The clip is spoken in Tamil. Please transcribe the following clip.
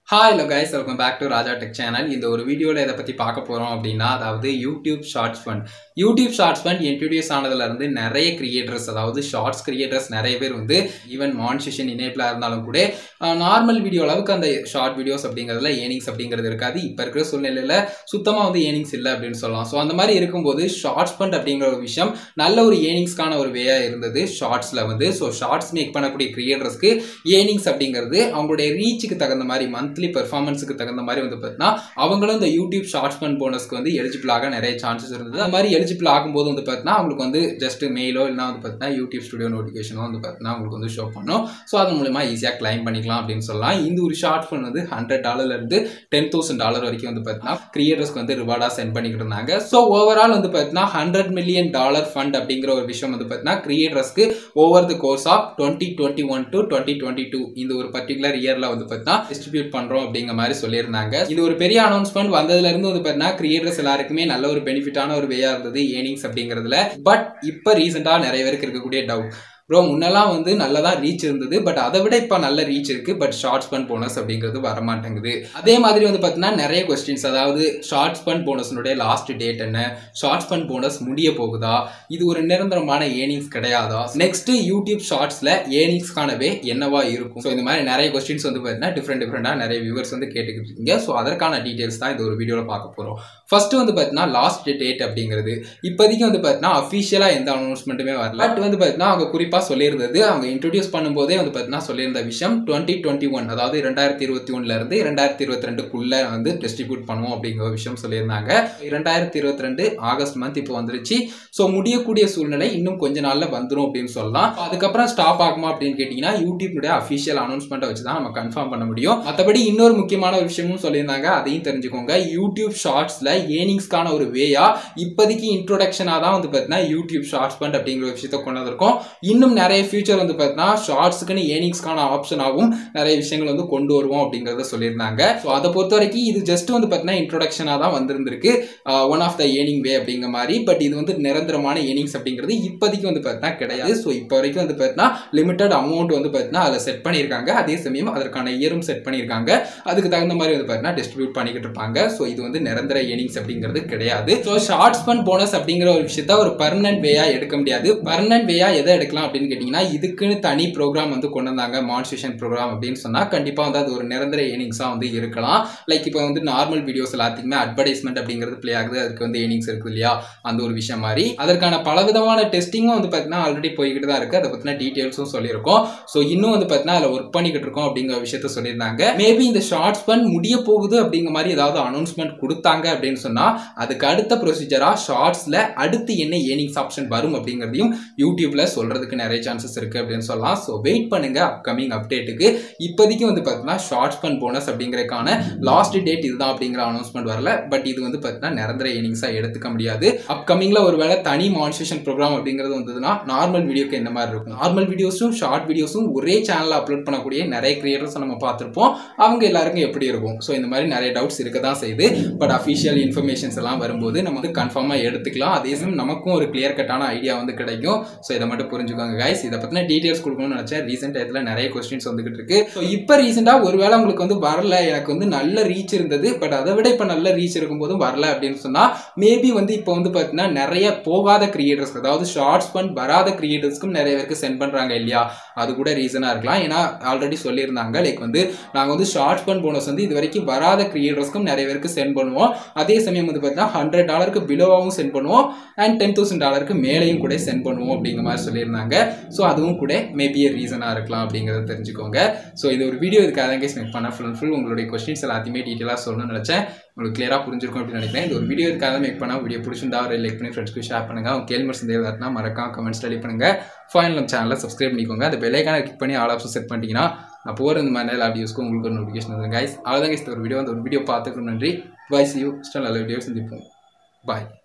hi hello guys welcome back to Raja tech channel இந்த ஒரு வீடியோவில் இதை பற்றி பார்க்க போகிறோம் அப்படின்னா அதாவது YouTube shorts fund YouTube shorts fund introduce ஆனதுலேருந்து நிறைய கிரியேட்டர்ஸ் அதாவது ஷார்ட்ஸ் கிரியேட்டர்ஸ் நிறைய பேர் வந்து ஈவன் மான்சேஷன் இனேபிளாக இருந்தாலும் கூட நார்மல் வீடியோ அளவுக்கு அந்த ஷார்ட் வீடியோஸ் அப்படிங்கிறதுல ஏர்னிங்ஸ் அப்படிங்கிறது இருக்காது இப்போ இருக்கிற சூழ்நிலையில் சுத்தமாக வந்து ஏர்னிங்ஸ் இல்லை அப்படின்னு சொல்லலாம் ஸோ அந்த மாதிரி இருக்கும்போது ஷார்ட்ஸ் ஃபண்ட் அப்படிங்கிற ஒரு விஷயம் நல்ல ஒரு ஏர்னிங்ஸ்க்கான ஒரு வேயாக இருந்தது ஷார்ட்ஸில் வந்து ஸோ ஷார்ட்ஸ் மேக் பண்ணக்கூடிய கிரியேட்டர்ஸ்க்கு ஏர்னிங்ஸ் அப்படிங்கிறது அவங்களுடைய ரீச்சுக்கு தகுந்த மாதிரி மந்த்லி பெர்ஃபார்மன்ஸுக்கு தகுந்த மாதிரி வந்து பார்த்தீங்கன்னா அவங்களும் இந்த யூடியூப் ஷார்ட்ஸ் ஃபண்ட் போனஸ்க்கு வந்து எலிஜிபிள் ஆக நிறைய சான்சஸ் இருந்தது அது மாதிரி எலிஜிபிள் ஆகும்போது வந்து பார்த்தீங்கன்னா அவங்களுக்கு வந்து ஜஸ்ட் மெயிலோ இல்லைனா வந்து பார்த்தீங்கன்னா யூடியூப் ஸ்டுடியோ நோட்டிஃபிகேஷனோ வந்து பார்த்தீங்கன்னா அவங்களுக்கு வந்து ஷோ பண்ணும் ஸோ அது மூலமா ஈஸியாக கிளைம் பண்ணிக்கலாம் அப்படின்னு சொல்லலாம் இந்த ஒரு ஷார்ட் ஃபண்ட் வந்து ஹண்ட்ரட் டாலர்லேருந்து டென் தௌசண்ட் டாலர் வரைக்கும் வந்து பார்த்தீங்கன்னா கிரியேட்டர்ஸ்க்கு வந்து ரிவார்டாக சென்ட் பண்ணிக்கிட்டு இருந்தாங்க ஸோ ஓவரால் வந்து பார்த்தீங்கன்னா ஹண்ட்ரட் மில்லியன் டாலர் ஃபண்ட் அப்படிங்கிற ஒரு விஷயம் வந்து பார்த்தீங்கன்னா கிரியேட்டர்ஸ்க்கு over the course of twenty twenty one to twenty twenty two இந்த ஒரு பர்டிகுலர் இயரில் வந்து பார்த்தீங்கன்னா டிஸ்ட்ரிபியூட் பண்ணுறோம் அப்படிங்கிற மாதிரி சொல்லியிருந்தாங்க இது ஒரு பெரிய அனௌன்ஸ்மெண்ட் வந்ததுல இருந்து வந்து பார்த்தீங்கன்னா கிரியேட்டர்ஸ் எல்லாருக்குமே நல்ல ஒரு பெனிஃபிட்டான ஒரு வேயா இருந்தது ஏர்னிங்ஸ் அப்படிங்கிறதுல பட் இப்போ ரீசெண்டாக நிறைய பேருக்கு இருக்கக்கூடிய டவுட் ப்ரோ முன்னெல்லாம் வந்து நல்லதா ரீச் இருந்தது பட் அதை விட இப்போ நல்ல ரீச் இருக்கு பட் ஷார்ட்ஸ் பண்ட் போனஸ் அப்படிங்கிறது வர மாட்டேங்குது அதே மாதிரி வந்து பார்த்தீங்கன்னா நிறைய கொஸ்டின்ஸ் அதாவது ஷார்ட்ஸ் பண்ட் போனஸ்னுடைய லாஸ்ட் டேட் என்ன ஷார்ட்ஸ் பண்ட் போனஸ் முடிய போகுதா இது ஒரு நிரந்தரமான ஏர்னிங்ஸ் கிடையாதா நெக்ஸ்ட் யூடியூப் ஷார்ட்ஸ்ல ஏர்னிங்ஸ்க்கானவே என்னவா இருக்கும் ஸோ இந்த மாதிரி நிறைய கொஸ்டின்ஸ் வந்து பார்த்தீங்கன்னா டிஃப்ரெண்ட் டிஃப்ரெண்டாக நிறைய வியூவர்ஸ் வந்து கேட்டுக்கிட்டு இருக்கீங்க ஸோ அதற்கான டீட்டெயில்ஸ் தான் இந்த ஒரு வீடியோவில் பார்க்க போகிறோம் ஃபர்ஸ்ட் வந்து பார்த்தீங்கன்னா லாஸ்ட் டேட் அப்படிங்கிறது இப்போதைக்கு வந்து பார்த்தீங்கன்னா அஃபிஷியலாக எந்த அனௌன்ஸ்மெண்ட்டுமே வரல பட் வந்து பார்த்தீங்கன்னா அவங்க குறிப்பாக சொல்லியிருந்தது அவங்க இன்ட்ரடியூஸ் பண்ணும்போதே வந்து பார்த்தீங்கன்னா சொல்லியிருந்த விஷயம் டுவெண்ட்டி டுவெண்ட்டி ஒன் அதாவது ரெண்டாயிரத்தி இருபத்தி ஒன்னுலேருந்து ரெண்டாயிரத்தி இருபத்தி ரெண்டுக்குள்ள வந்து டிஸ்ட்ரிபியூட் பண்ணுவோம் அப்படிங்கிற விஷயம் சொல்லியிருந்தாங்க ரெண்டாயிரத்தி இருபத்தி ரெண்டு ஆகஸ்ட் மந்த் இப்போ வந்துருச்சு ஸோ முடியக்கூடிய சூழ்நிலை இன்னும் கொஞ்ச நாளில் வந்துடும் அப்படின்னு சொல்லலாம் அதுக்கப்புறம் ஸ்டாப் ஆகுமா அப்படின்னு கேட்டிங்கன்னா யூடியூப்னுடைய அஃபிஷியல் அனௌன்ஸ்மெண்ட்டை வச்சு தான் நம்ம கன்ஃபார்ம் பண்ண முடியும் மற்றபடி இன்னொரு முக்கியமான ஒரு விஷயமும் சொல்லியிருந்தாங்க அதையும் தெரிஞ்சுக்கோங்க யூடியூப் ஷார்ட்ஸில் ஏர்னிங்ஸ்க்கான ஒரு வேயா இப்போதைக்கு இன்ட்ரோடக்ஷனாக தான் வந்து பார்த்தீங்கன்னா யூடியூப் ஷார்ட்ஸ் பண்ட் அப்படிங்கிற ஒரு விஷயத்தை கொண்டு வந்திருக்கோம் இன்னும் நிறைய ஃபியூச்சர் வந்து பார்த்தீங்கன்னா ஷார்ட்ஸுக்குன்னு ஏர்னிங்ஸ்க்கான ஆப்ஷனாகவும் நிறைய விஷயங்கள் வந்து கொண்டு வருவோம் அப்படிங்கிறத சொல்லியிருந்தாங்க ஸோ அதை பொறுத்த வரைக்கும் இது ஜஸ்ட் வந்து பார்த்தீங்கன்னா இன்ட்ரோடக்ஷனாக தான் வந்திருந்திருக்கு one of the earning way அப்படிங்கிற மாதிரி பட் இது வந்து நிரந்தரமான ஏர்னிங்ஸ் அப்படிங்கிறது இப்போதைக்கு வந்து பார்த்தீங்கன்னா கிடையாது ஸோ இப்போ வரைக்கும் வந்து பார்த்தீங்கன்னா லிமிட்டட் அமௌண்ட் வந்து பார்த்தீங்கன்னா அதில் செட் பண்ணியிருக்காங்க அதே சமயம் அதற்கான இயரும் செட் பண்ணியிருக்காங்க அதுக்கு தகுந்த மாதிரி வந்து பார்த்தீங்கன்னா டிஸ்ட்ரிபியூட் பண்ணிக்கிட்டு இருப்பாங்க ஸோ இது வந்து நிரந்தர ஏர்னிங்ஸ் அப்படிங்கிறது கிடையாது ஸோ ஷார்ட்ஸ் ஃபண்ட் போனஸ் அப்படிங்கிற ஒரு விஷயத்த ஒரு பர்மனன்ட் வேயா எடுக்க முடியாது பர்மனன்ட் வேயா எதை எடுக்கலாம் அப்படின்னு கேட்டிங்கன்னா இதுக்குன்னு தனி ப்ரோக்ராம் வந்து கொண்டு வந்தாங்க மான்சேஷன் ப்ரோக்ராம் அப்படின்னு சொன்னால் கண்டிப்பாக வந்து அது ஒரு நிரந்தர ஏர்னிங்ஸாக வந்து இருக்கலாம் லைக் இப்போ வந்து நார்மல் வீடியோஸ் எல்லாத்துக்குமே அட்வர்டைஸ்மெண்ட் அப்படிங்கிறது ப்ளே ஆகுது அதுக்கு வந்து ஏர்னிங்ஸ் இருக்குது இல்லையா அந்த ஒரு விஷயம் மாதிரி அதற்கான பலவிதமான டெஸ்டிங்கும் வந்து பார்த்தீங்கன்னா ஆல்ரெடி போய்கிட்டு தான் இருக்குது அதை பற்றின டீட்டெயில்ஸும் சொல்லியிருக்கோம் ஸோ இன்னும் வந்து பார்த்தீங்கன்னா அதில் ஒர்க் பண்ணிக்கிட்டு இருக்கோம் அப்படிங்கிற விஷயத்த சொல்லியிருந்தாங்க மேபி இந்த ஷார்ட்ஸ் ஃபண்ட் முடிய போகுது அப்படிங்கிற மாதிரி ஏதாவது அனௌன்ஸ்மெண்ட் கொடுத்தாங்க அப்படின்னு சொன்னால் அதுக்கு அடுத்த ப்ரொசீஜராக ஷார்ட்ஸில் அடுத்து என்ன ஏர்னிங்ஸ் ஆப்ஷன் வரும் அப்படிங்கிறதையும் யூடியூப்பில் சொல்கிறதுக்கு நிறைய சான்சஸ் இருக்குது அப்படின்னு சொல்லலாம் ஸோ வெயிட் பண்ணுங்க அப்கமிங் அப்டேட்டுக்கு இப்போதைக்கு வந்து பார்த்தீங்கன்னா ஷார்ட்ஸ் ஃபண்ட் போனஸ் அப்படிங்கிறதுக்கான லாஸ்ட் டேட் இதுதான் அப்படிங்கிற அனௌன்ஸ்மெண்ட் வரல பட் இது வந்து பார்த்தீங்கன்னா நிரந்தர ஏர்னிங்ஸாக எடுத்துக்க முடியாது அப்கமிங்கில் ஒரு வேளை தனி மான்சேஷன் ப்ரோக்ராம் அப்படிங்கிறது வந்ததுன்னா நார்மல் வீடியோக்கு என்ன மாதிரி இருக்கும் நார்மல் வீடியோஸும் ஷார்ட் வீடியோஸும் ஒரே சேனலில் அப்லோட் பண்ணக்கூடிய நிறைய கிரியேட்டர்ஸ் நம்ம பார்த்துருப்போம் அவங்க எல்லாருக்கும் எப்படி இருக்கும் ஸோ இந்த மாதிரி நிறைய டவுட்ஸ் இருக்க தான் செய்யுது பட் அஃபிஷியல் இன்ஃபர்மேஷன்ஸ் எல்லாம் வரும்போது நம்ம வந்து கன்ஃபார்மாக எடுத்துக்கலாம் அதே சமயம் நமக்கும் ஒரு கிளியர் கட்டான ஐடியா வந்து கிடைக்கும் ஸோ இதை மட்டும் புரிஞ்சுக்கோங்க கைஸ் இதை பற்றின டீட்டெயில்ஸ் கொடுக்கணும்னு நினச்சேன் ரீசெண்ட் டயத்தில் நிறைய கொஸ்டின்ஸ் வந்துகிட்டு இருக்கு ஸோ இப்போ ரீசெண்டாக ஒருவேளை உங்களுக்கு வந்து வரல எனக்கு வந்து நல்ல ரீச் இருந்தது பட் அதை விட இப்போ நல்ல ரீச் இருக்கும்போதும் வரல அப்படின்னு சொன்னால் மேபி வந்து இப்போ வந்து பார்த்தீங்கன்னா நிறைய போகாத கிரியேட்டர்ஸ் அதாவது ஷார்ட்ஸ் ஃபண்ட் வராத கிரியேட்டர்ஸ்க்கும் நிறைய பேருக்கு சென்ட் பண்ணுறாங்க இல்லையா அது கூட ரீசனாக இருக்கலாம் ஏன்னா ஆல்ரெடி சொல்லியிருந்தாங்க லைக் வந்து நாங்கள் வந்து ஷார்ட்ஸ் ஃபண்ட் போனஸ் வந்து இது வரைக்கும் வராத கிரியேட்டர்ஸ்க்கும் நிறைய பேருக்கு சென்ட் பண்ணுவோம் அதே சமயம் வந்து பார்த்தீங்கன்னா ஹண்ட்ரட் டாலருக்கு பிலோவாகவும் சென்ட் பண்ணுவோம் அண்ட் டென் தௌசண்ட் டாலருக்கு மேலேயும் கூட சென்ட் பண்ணுவோம் அப்படிங்கிற மாதிரி சொல்லியிருந்தாங்க ஸோ அதுவும் கூட மேபி ரீசனாக இருக்கலாம் அப்படிங்கிறத தெரிஞ்சுக்கோங்க ஸோ இது ஒரு வீடியோ இதுக்காக தான் கேஸ் மேக் பண்ண ஃபுல் அண்ட் ஃபுல் உங்களுடைய கொஸ்டின்ஸ் எல்லாத்தையுமே டீட்டெயிலாக சொல்லணும்னு நினச்சேன் உங்களுக்கு கிளியராக புரிஞ்சிருக்கும் அப்படின்னு நினைக்கிறேன் இந்த ஒரு வீடியோ இதுக்காக தான் மேக் பண்ணால் வீடியோ பிடிச்சிருந்தா ஒரு லைக் பண்ணி ஃப்ரெண்ட்ஸ்க்கு ஷேர் பண்ணுங்கள் அவங்க கேள்வி சந்தேகம்னா மறக்காம கமெண்ட்ஸ் ரெடி பண்ணுங்கள் ஃபைனல் நம்ம சேனலில் சப்ஸ்கிரைப் பண்ணிக்கோங்க அந்த பெல்லைக்கான கிளிக் பண்ணி ஆல் ஆப்ஷன் செட் பண்ணிட்டீங்கன்னா நான் போகிற இந்த மாதிரி எல்லா வீடியோஸ்க்கும் உங்களுக்கு ஒரு நோட்டிஃபிகேஷன் வந்துடும் கைஸ் அவ்வளோதான் கைஸ் ஒரு வீடியோ அந்த ஒரு வீடியோ பார்த்துக்கணும் நன்றி பாய் சி யூ ஸ்டால் நல்ல வீடியோ சந்திப்போம் பாய்